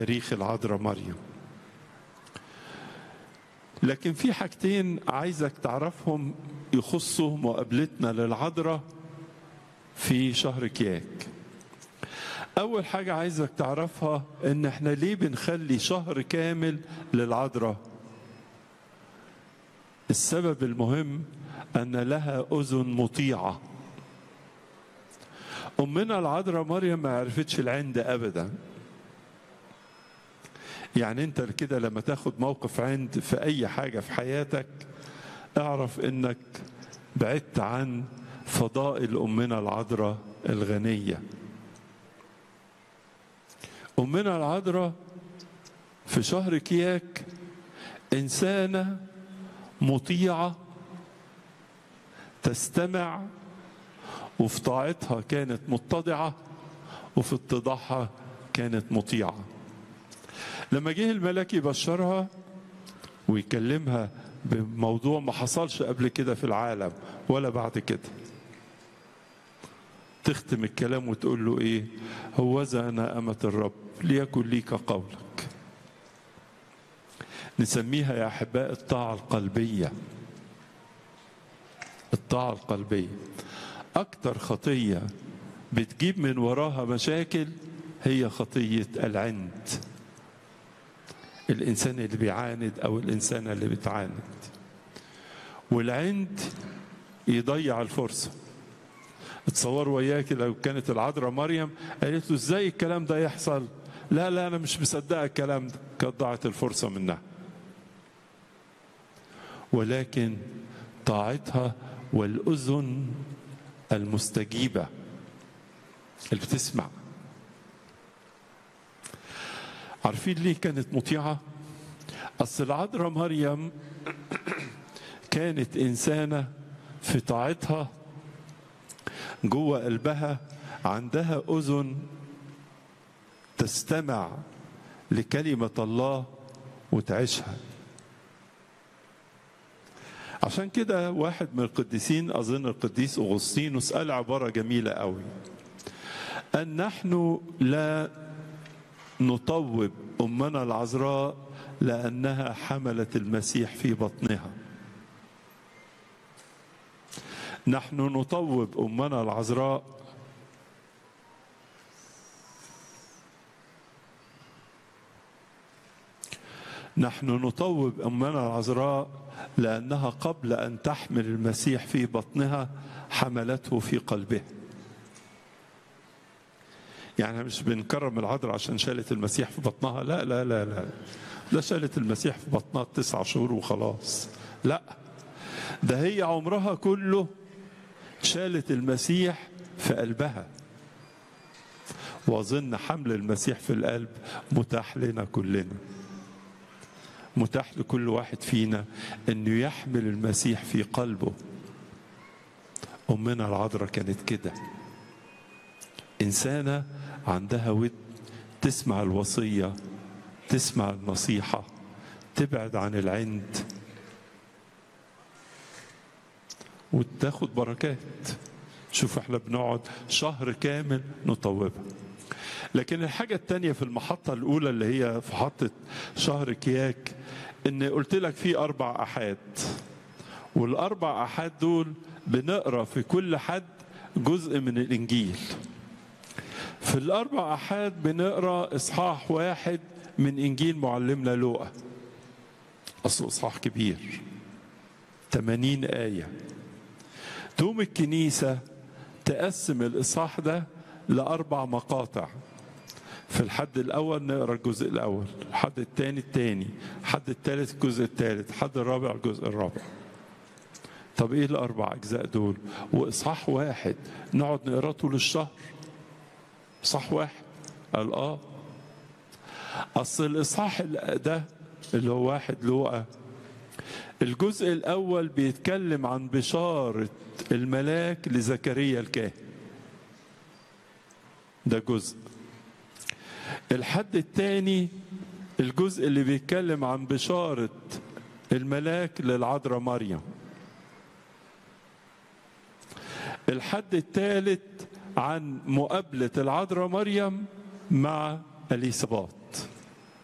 تاريخ العذراء مريم لكن في حاجتين عايزك تعرفهم يخصوا مقابلتنا للعذراء في شهر كياك أول حاجة عايزك تعرفها إن إحنا ليه بنخلي شهر كامل للعذراء السبب المهم أن لها أذن مطيعة أمنا العذراء مريم ما عرفتش العند أبدا يعني أنت كده لما تاخد موقف عند في أي حاجة في حياتك اعرف إنك بعدت عن فضائل أمنا العذراء الغنية أمنا العذراء في شهر كياك إنسانة مطيعة تستمع وفي طاعتها كانت متضعة وفي اتضاعها كانت مطيعة لما جه الملاك يبشرها ويكلمها بموضوع ما حصلش قبل كده في العالم ولا بعد كده تختم الكلام وتقول له ايه هوذا انا امة الرب ليكن ليك قولك نسميها يا احباء الطاعة القلبية الطاعة القلبية أكتر خطية بتجيب من وراها مشاكل هي خطية العند الإنسان اللي بيعاند أو الإنسانة اللي بتعاند والعند يضيع الفرصة اتصور وياك لو كانت العذراء مريم قالت له ازاي الكلام ده يحصل لا لا انا مش مصدقه الكلام ده كانت ضاعت الفرصه منها ولكن طاعتها والاذن المستجيبه اللي بتسمع عارفين ليه كانت مطيعه اصل العذراء مريم كانت انسانه في طاعتها جوه قلبها عندها اذن تستمع لكلمه الله وتعيشها عشان كده واحد من القديسين اظن القديس اغسطينوس قال عباره جميله قوي ان نحن لا نطوب امنا العذراء لانها حملت المسيح في بطنها نحن نطوب امنا العذراء نحن نطوب امنا العذراء لانها قبل ان تحمل المسيح في بطنها حملته في قلبها يعني مش بنكرم العذراء عشان شالت المسيح في بطنها لا لا لا لا ده شالت المسيح في بطنها تسع شهور وخلاص لا ده هي عمرها كله شالت المسيح في قلبها واظن حمل المسيح في القلب متاح لنا كلنا متاح لكل واحد فينا انه يحمل المسيح في قلبه امنا العذراء كانت كده انسانه عندها ود تسمع الوصيه تسمع النصيحه تبعد عن العند وتاخد بركات شوف احنا بنقعد شهر كامل نطوبها لكن الحاجة التانية في المحطة الأولى اللي هي في محطة شهر كياك إن قلت لك في أربع أحاد والأربع أحاد دول بنقرا في كل حد جزء من الإنجيل في الأربع أحاد بنقرا إصحاح واحد من إنجيل معلمنا لوقا أصل إصحاح كبير 80 آية تقوم الكنيسة تقسم الإصحاح ده لأربع مقاطع في الحد الأول نقرأ الجزء الأول الحد الثاني الثاني الحد الثالث الجزء الثالث الحد الرابع الجزء الرابع طب ايه الاربع اجزاء دول واصحاح واحد نقعد نقراه طول الشهر اصحاح واحد قال اه اصل الاصحاح ده اللي هو واحد لوقا الجزء الاول بيتكلم عن بشاره الملاك لزكريا الكاهن ده جزء الحد الثاني الجزء اللي بيتكلم عن بشاره الملاك للعذراء مريم الحد الثالث عن مقابله العذراء مريم مع اليسابات